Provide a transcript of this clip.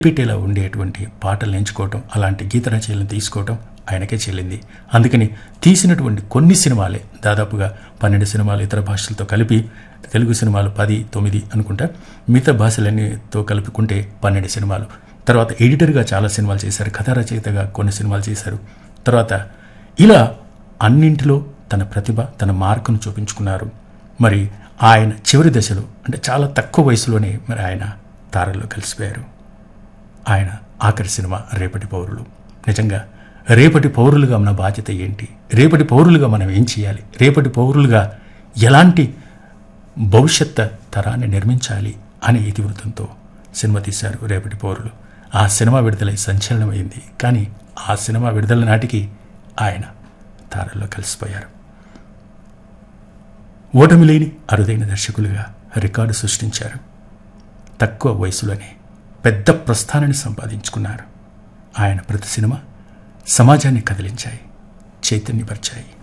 పీటేలా ఉండేటువంటి పాటలు ఎంచుకోవటం అలాంటి గీత రచనలను తీసుకోవటం ఆయనకే చెల్లింది అందుకని తీసినటువంటి కొన్ని సినిమాలే దాదాపుగా పన్నెండు సినిమాలు ఇతర భాషలతో కలిపి తెలుగు సినిమాలు పది తొమ్మిది అనుకుంటా మిగతా భాషలన్నీతో కలుపుకుంటే పన్నెండు సినిమాలు తర్వాత ఎడిటర్గా చాలా సినిమాలు చేశారు కథా రచయితగా కొన్ని సినిమాలు చేశారు తర్వాత ఇలా అన్నింటిలో తన ప్రతిభ తన మార్కును చూపించుకున్నారు మరి ఆయన చివరి దశలో అంటే చాలా తక్కువ వయసులోనే మరి ఆయన తారల్లో కలిసిపోయారు ఆయన ఆఖరి సినిమా రేపటి పౌరులు నిజంగా రేపటి పౌరులుగా మన బాధ్యత ఏంటి రేపటి పౌరులుగా మనం ఏం చేయాలి రేపటి పౌరులుగా ఎలాంటి భవిష్యత్ తరాన్ని నిర్మించాలి అనే ఇతివృత్తంతో సినిమా తీశారు రేపటి పౌరులు ఆ సినిమా విడుదలై సంచలనమైంది కానీ ఆ సినిమా విడుదల నాటికి ఆయన తారల్లో కలిసిపోయారు ఓటమి లేని అరుదైన దర్శకులుగా రికార్డు సృష్టించారు తక్కువ వయసులోనే పెద్ద ప్రస్థానాన్ని సంపాదించుకున్నారు ఆయన ప్రతి సినిమా సమాజాన్ని కదిలించాయి చైతన్యపరిచాయి